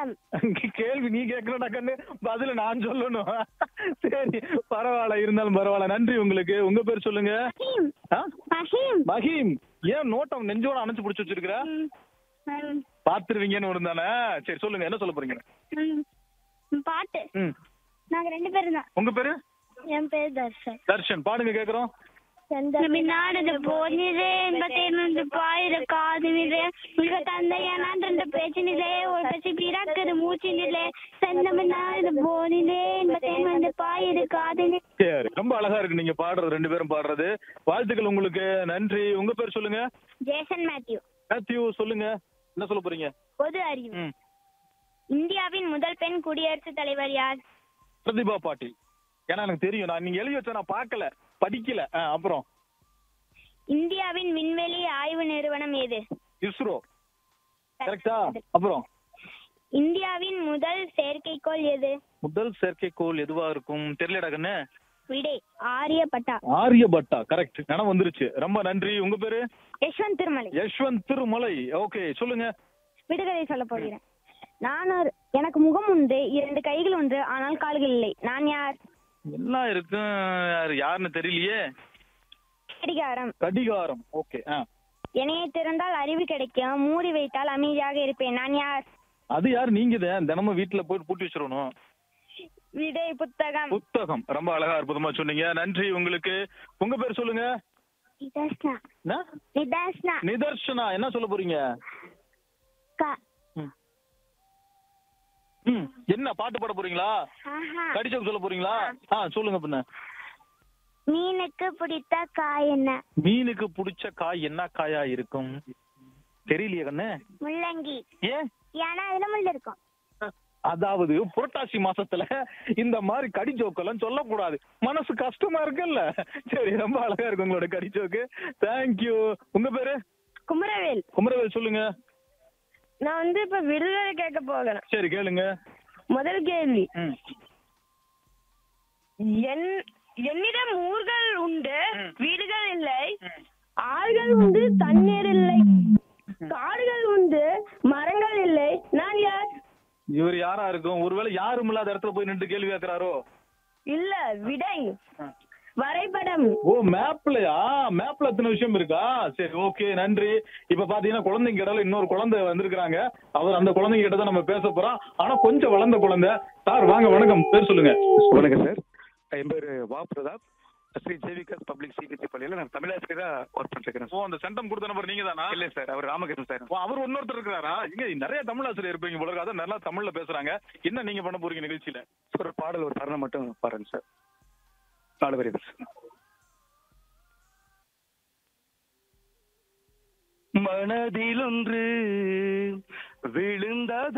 புத்தகம் கேள்வி நீ கேட்கறடா கண்ணு பதில நான் சொல்லணும் சரி பரவாயில்ல இருந்தாலும் பரவாயில்ல நன்றி உங்களுக்கு உங்க பேர் சொல்லுங்க மஹீம் ஆ? மஹீம் மஹீம் ஏன் நோட்டம் நெஞ்சோட அணைச்சு பிடிச்சு வச்சிருக்கிற ம், ம், பாத்துருவீங்கன்னு ஒரு தானே சரி சொல்லுங்க என்ன சொல்ல போறீங்க ம். பாட்டு ம் நாங்க ரெண்டு பேரும் தான் உங்க பேரு என் பேர் தர்ஷன் தர்ஷன் பாடுங்க கேக்குறோம் நாடு போனிலே என்பது பாயிர காதினிலே உலக தந்தையான பேச்சினிலே ஒரு பசி பிறக்குது மூச்சினிலே செந்தமிழ்நாடு போனிலே என்பது வந்து பாயிர காதினிலே சரி ரொம்ப அழகா இருக்கு நீங்க பாடுறது ரெண்டு பேரும் பாடுறது வாழ்த்துக்கள் உங்களுக்கு நன்றி உங்க பேர் சொல்லுங்க ஜேசன் மேத்யூ மேத்யூ சொல்லுங்க என்ன சொல்ல போறீங்க பொது அறிவு ம் இந்தியாவின் முதல் பெண் குடியரசுத் தலைவர் யார் பிரதிபா பாட்டீல் ஏன்னா எனக்கு தெரியும் நான் நீங்க எழுதி வச்சா நான் பார்க்கல படிக்கல ஆ, அப்புறம் இந்தியாவின் விண்வெளி ஆய்வு நிறுவனம் எது இஸ்ரோ கரெக்டா அப்புறம் இந்தியாவின் முதல் செயற்கைக்கோள் எது முதல் செயற்கைக்கோள் எதுவா இருக்கும் தெரியலடா கண்ணு விடை ஆரியப்பட்டா ஆரியபட்டா கரெக்ட் நினைவு வந்துருச்சு ரொம்ப நன்றி உங்க பேரு யஷ்வந்த் திருமலை யஷ்வந்த் திருமலை ஓகே சொல்லுங்க விடுகதை சொல்ல போகிறேன் நான் ஒரு எனக்கு முகம் உண்டு இரண்டு கைகள் உண்டு ஆனால் கால்கள் இல்லை நான் யார் எல்லாம் இருக்கும் யாரு யாருன்னு தெரியலையே கடிகாரம் கடிகாரம் ஓகே ஆ இணையை திறந்தால் அறிவு கிடைக்கும் மூடி வைத்தால் அமைதியாக இருப்பேன் நான் யார் அது யார் நீங்க தான் தினமும் வீட்டுல போயிட்டு பூட்டி வச்சிடணும் விடை புத்தகம் புத்தகம் ரொம்ப அழகா அற்புதமா சொன்னீங்க நன்றி உங்களுக்கு உங்க பேர் சொல்லுங்க நிதாஸ்னா என்ன? நிதாஸ்னா நிதர்ஷனா என்ன சொல்ல போறீங்க க- ம். ம் என்ன பாட்டு பாட போறீங்களா ஆஹா. கடிச்சோக்கு சொல்ல போறீங்களா ஆ சொல்லுங்க பின்ன மீனுக்கு பிடித்த காய் என்ன மீனுக்கு பிடிச்ச காய் என்ன காயா இருக்கும் தெரியலையே கண்ணு முள்ளங்கி ஏன் ஏன்னா அதுல முள் இருக்கும் அதாவது புரட்டாசி மாசத்துல இந்த மாதிரி கடிச்சோக்கெல்லாம் சொல்லக்கூடாது மனசு கஷ்டமா இருக்குல்ல சரி ரொம்ப அழகா இருக்கு உங்களோட கடிச்சோக்கு தேங்க்யூ உங்க பேரு குமரவேல் குமரவேல் சொல்லுங்க நான் வந்து இப்ப விடுதலை கேட்க போகிறேன் சரி கேளுங்க முதல் கேள்வி ம் என் என்னிடம் ஊர்கள் உண்டு ம். வீடுகள் இல்லை ம். ஆறுகள் உண்டு தண்ணீர் இல்லை காடுகள் உண்டு மரங்கள் இல்லை நான் யார் இவர் யாரா இருக்கும் ஒருவேளை யாரும் இல்லாத இடத்துல போய் நின்று கேள்வி கேட்கிறாரோ இல்ல விடை வரைபடம் ஓ மேப்லயா மேப்ல எத்தனை விஷயம் இருக்கா சரி ஓகே நன்றி இப்ப பாத்தீங்கன்னா குழந்தைங்க இடையில இன்னொரு குழந்தை வந்திருக்காங்க அவர் அந்த குழந்தைங்க கிட்ட தான் நம்ம பேச போறோம் ஆனா கொஞ்சம் வளர்ந்த குழந்தை சார் வாங்க வணக்கம் பேர் சொல்லுங்க வணக்கம் சார் என் பேர் வா பிரதாப் ஸ்ரீ ஜேவிகாஸ் பப்ளிக் சிபிசி பள்ளியில் நான் தமிழாசிரியராக ஒர்க் பண்ணிருக்கிறேன் ஓ அந்த சென்டம் கொடுத்த நம்பர் நீங்க தானா இல்லை சார் அவர் ராமகிருஷ்ணன் சார் ஓ அவர் இன்னொருத்தர் இருக்கிறாரா இங்க நிறைய தமிழ் ஆசிரியர் இருப்பீங்க போல இருக்கு. அதான் நல்லா தமிழ்ல பேசுறாங்க என்ன நீங்க பண்ண போறீங்க நிகழ்ச்சியில ஒரு பாடல் ஒரு தருணம் மட்டும் பாருங்க சார் நாலு வரி மனதில் ஒன்று விழுந்தது